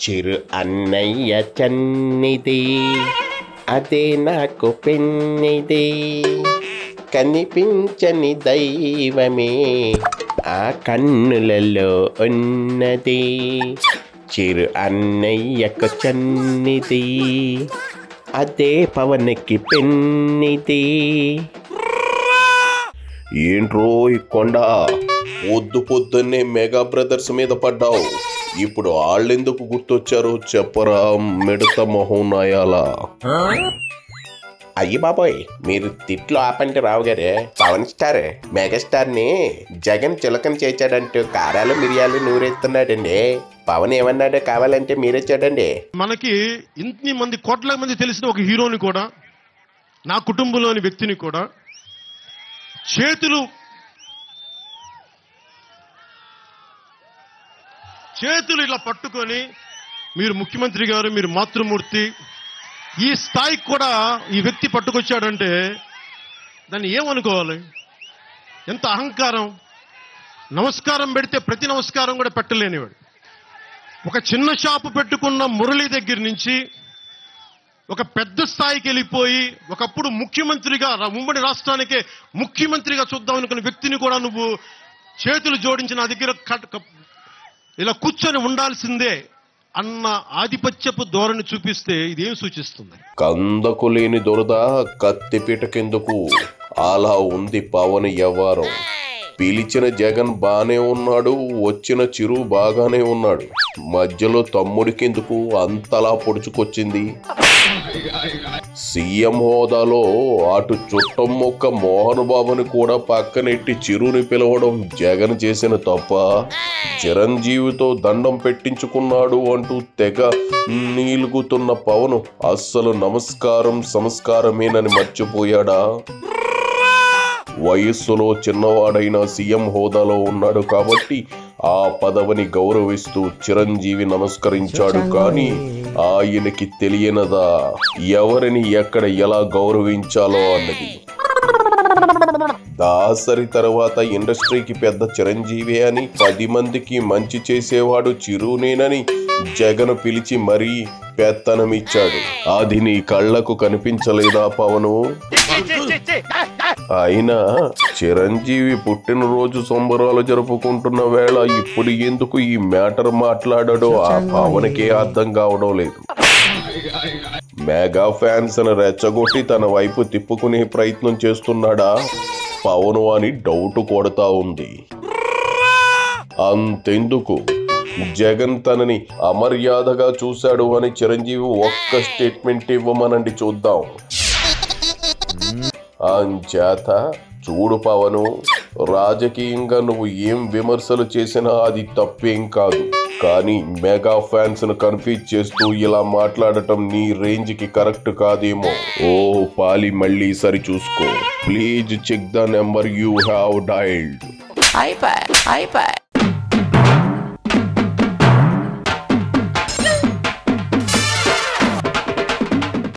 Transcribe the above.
చిరు అన్నయ్య చన్నిది అదే నాకు పెన్నిది కనిపించని దైవమే ఆ కన్నులలో ఉన్నది చిరు అన్నయ్యకు చన్నిది అదే పవన్కి పెన్నిది ఏంట్రో ఈ కొండ పొద్దు పొద్దున్నే మెగా బ్రదర్స్ మీద పడ్డావు ఇప్పుడు వాళ్ళెందుకు గుర్తొచ్చారో చెప్పరా మిడత మొహం నాయాలా అయ్యి బాబోయ్ మీరు తిట్లు ఆపంటే రావు గారే పవన్ స్టార్ మెగాస్టార్ ని జగన్ చిలకన చేశాడంటూ కారాలు మిరియాలు నూరెత్తున్నాడండి పవన్ ఏమన్నాడో కావాలంటే మీరే చూడండి మనకి ఇన్ని మంది కోట్ల మంది తెలిసిన ఒక హీరోని కూడా నా కుటుంబంలోని వ్యక్తిని కూడా చేతులు చేతులు ఇలా పట్టుకొని మీరు ముఖ్యమంత్రి గారు మీరు మాతృమూర్తి ఈ స్థాయికి కూడా ఈ వ్యక్తి పట్టుకొచ్చాడంటే దాన్ని ఏమనుకోవాలి ఎంత అహంకారం నమస్కారం పెడితే ప్రతి నమస్కారం కూడా పెట్టలేనివాడు ఒక చిన్న షాపు పెట్టుకున్న మురళి దగ్గర నుంచి ఒక పెద్ద స్థాయికి వెళ్ళిపోయి ఒకప్పుడు ముఖ్యమంత్రిగా రా- ఉమ్మడి రాష్ట్రానికే ముఖ్యమంత్రిగా చూద్దాం అనుకున్న వ్యక్తిని కూడా నువ్వు చేతులు జోడించి నా దగ్గర కట్- కప్- ఇలా కూర్చొని ఉండాల్సిందే అన్న ఆధిపత్యపు ధోరణి చూపిస్తే ఇదేం సూచిస్తుంది కందకు లేని దొరద కత్తిపీటకెందుకు అలా ఉంది పవన్ వ్యవహారం పిలిచిన జగన్ బానే ఉన్నాడు వచ్చిన చిరు బాగానే ఉన్నాడు మధ్యలో తమ్ముడికెందుకు అంతలా పొడుచుకొచ్చింది సీఎం హోదాలో అటు చుట్టం మొక్క మోహన్ బాబుని కూడా పక్కనెట్టి చిరుని పిలవడం జగన్ చేసిన తప్ప చిరంజీవితో దండం పెట్టించుకున్నాడు అంటూ తెగ నీలుగుతున్న పవన్ అస్సలు నమస్కారం సంస్కారమేనని మర్చిపోయాడా వయస్సులో చిన్నవాడైన సీఎం హోదాలో ఉన్నాడు కాబట్టి ఆ పదవిని గౌరవిస్తూ చిరంజీవి నమస్కరించాడు కానీ ఆయనకి తెలియనదా ఎవరిని ఎక్కడ ఎలా గౌరవించాలో అన్నది దాసరి తర్వాత ఇండస్ట్రీకి పెద్ద చిరంజీవి అని పది మందికి మంచి చేసేవాడు చిరునేనని జగన్ పిలిచి మరీ పెత్తనమిచ్చాడు అది నీ కళ్ళకు కనిపించలేదా పవను అయినా చిరంజీవి పుట్టినరోజు సంబరాలు జరుపుకుంటున్న వేళ ఇప్పుడు ఎందుకు ఈ మ్యాటర్ మాట్లాడాడో ఆ పవన్కే అర్థం కావడం లేదు మెగా ఫ్యాన్స్ ని రెచ్చగొట్టి తన వైపు తిప్పుకునే ప్రయత్నం చేస్తున్నాడా పవను అని డౌట్ కొడతా ఉంది అంతెందుకు జగన్ తనని అమర్యాదగా చూశాడు అని చిరంజీవి ఒక్క స్టేట్మెంట్ ఇవ్వమనండి చూద్దాం అంచేత చూడు పవను రాజకీయంగా నువ్వు ఏం విమర్శలు చేసినా అది తప్పేం కాదు కానీ మెగా ఫ్యాన్స్ ను కన్ఫ్యూజ్ చేస్తూ ఇలా మాట్లాడటం నీ రేంజ్ కి కరెక్ట్ కాదేమో ఓ పాలి మళ్ళీ సరి చూసుకో please check the number you have dialled iPad, iPad.